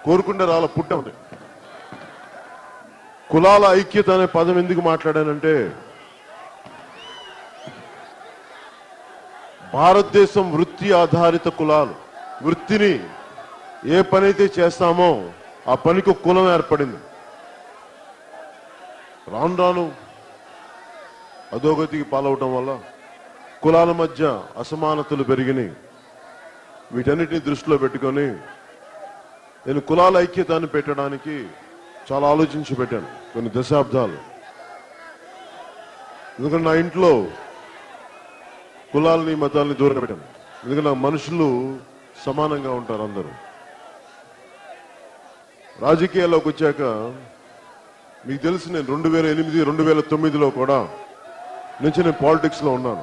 కోరుకుంటే రాల పుట్ట ఉంది కులాల ఐక్యత అనే పదం ఎందుకు మాట్లాడానంటే భారతదేశం వృత్తి ఆధారిత కులాలు వృత్తిని ఏ పనైతే చేస్తామో ఆ పనికి ఒక కులం ఏర్పడింది రాను రాను అధోగతికి పాలవటం వల్ల కులాల మధ్య అసమానతలు పెరిగినాయి వీటన్నిటిని దృష్టిలో పెట్టుకొని నేను కులాల ఐక్యతను పెట్టడానికి చాలా ఆలోచించి పెట్టాను కొన్ని దశాబ్దాలు ఎందుకంటే నా ఇంట్లో కులాలని మతాలని దూరంగా పెట్టాను ఎందుకంటే నా మనుషులు సమానంగా ఉంటారు అందరూ రాజకీయాల్లోకి వచ్చాక మీకు తెలిసి నేను రెండు వేల ఎనిమిది రెండు వేల తొమ్మిదిలో కూడా నుంచి నేను పాలిటిక్స్ లో ఉన్నాను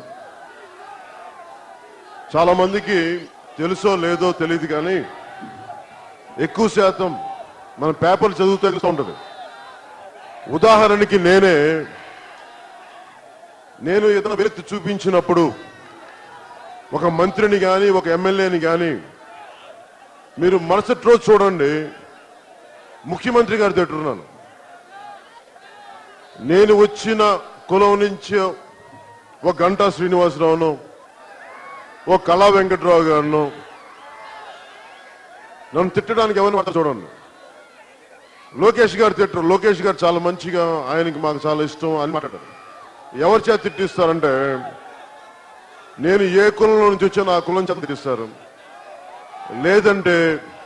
చాలా మందికి తెలుసో లేదో తెలియదు కానీ ఎక్కువ శాతం మన పేపర్లు చదువుతూ తెలుస్తూ ఉంటది ఉదాహరణకి నేనే నేను ఏదైనా వ్యక్తి చూపించినప్పుడు ఒక మంత్రిని కానీ ఒక ఎమ్మెల్యేని కానీ మీరు మరుసటి రోజు చూడండి ముఖ్యమంత్రి గారి తిట్టున్నాను నేను వచ్చిన కులం నుంచి ఒక గంటా శ్రీనివాసరావును ఓ కళా వెంకట్రావు గారును నన్ను తిట్టడానికి ఎవరిని మాట చూడండి లోకేష్ గారు తిట్టరు లోకేష్ గారు చాలా మంచిగా ఆయనకి మాకు చాలా ఇష్టం అని మాట్లాడారు ఎవరి చేత తిట్టిస్తారంటే నేను ఏ కులంలో నుంచి వచ్చానో ఆ కులం చేత తిట్టిస్తారు లేదంటే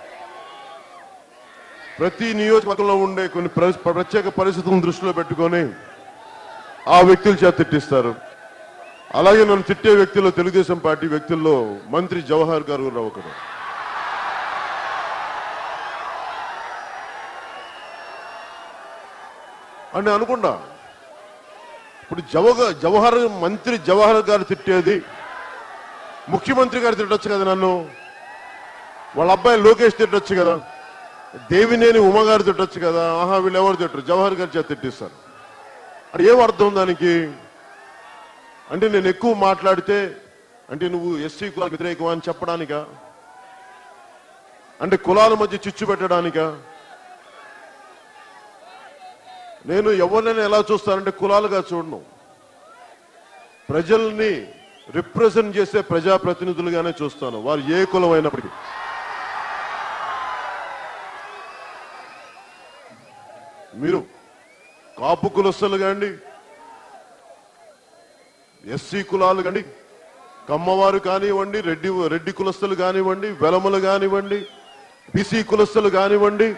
ప్రతి నియోజకవర్గంలో ఉండే కొన్ని ప్ర- ప్రత్యేక పరిస్థితులను దృష్టిలో పెట్టుకొని ఆ వ్యక్తుల చేత తిట్టిస్తారు అలాగే నన్ను తిట్టే వ్యక్తుల్లో తెలుగుదేశం పార్టీ వ్యక్తుల్లో మంత్రి జవహర్ గారు కూడా ఒకరు అని అనుకుండా ఇప్పుడు జవహ జవహర్ మంత్రి జవహర్ గారు తిట్టేది ముఖ్యమంత్రి గారు తిట్టొచ్చు కదా నన్ను వాళ్ళ అబ్బాయి లోకేష్ తిట్టొచ్చు కదా దేవినేని ఉమ గారు తిట్టొచ్చు కదా ఆహా వీళ్ళు ఎవరు తిట్టరు జవహర్ గారి చేత తిట్టిస్తారు అంటే ఏం అర్థం దానికి అంటే నేను ఎక్కువ మాట్లాడితే అంటే నువ్వు ఎస్సీ కులాలకు వ్యతిరేకం అని చెప్పడానికా అంటే కులాల మధ్య చిచ్చు పెట్టడానికా నేను ఎవరినైనా ఎలా చూస్తానంటే కులాలుగా చూడను ప్రజల్ని రిప్రజెంట్ చేసే ప్రజాప్రతినిధులుగానే చూస్తాను వారు ఏ కులం అయినప్పటికీ మీరు కాపు కులస్తులు కాండి ఎస్సీ కులాలు కాండి కమ్మవారు కానివ్వండి రెడ్డి రెడ్డి కులస్తులు కానివ్వండి వెలములు కానివ్వండి బీసీ కులస్తులు కానివ్వండి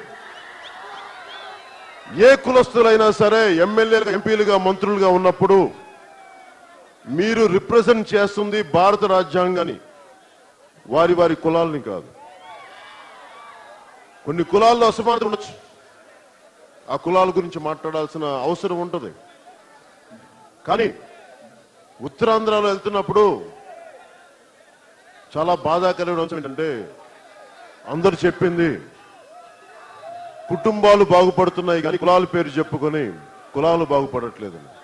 ఏ కులస్తులైనా సరే ఎమ్మెల్యేలుగా ఎంపీలుగా మంత్రులుగా ఉన్నప్పుడు మీరు రిప్రజెంట్ చేస్తుంది భారత రాజ్యాంగాన్ని వారి వారి కులాలని కాదు కొన్ని కులాల్లో అసమానత ఉండొచ్చు ఆ కులాల గురించి మాట్లాడాల్సిన అవసరం ఉంటుంది కానీ ఉత్తరాంధ్రలో వెళ్తున్నప్పుడు చాలా బాధాకరమైన అంశం ఏంటంటే అందరు చెప్పింది కుటుంబాలు బాగుపడుతున్నాయి కానీ కులాల పేరు చెప్పుకొని కులాలు బాగుపడట్లేదు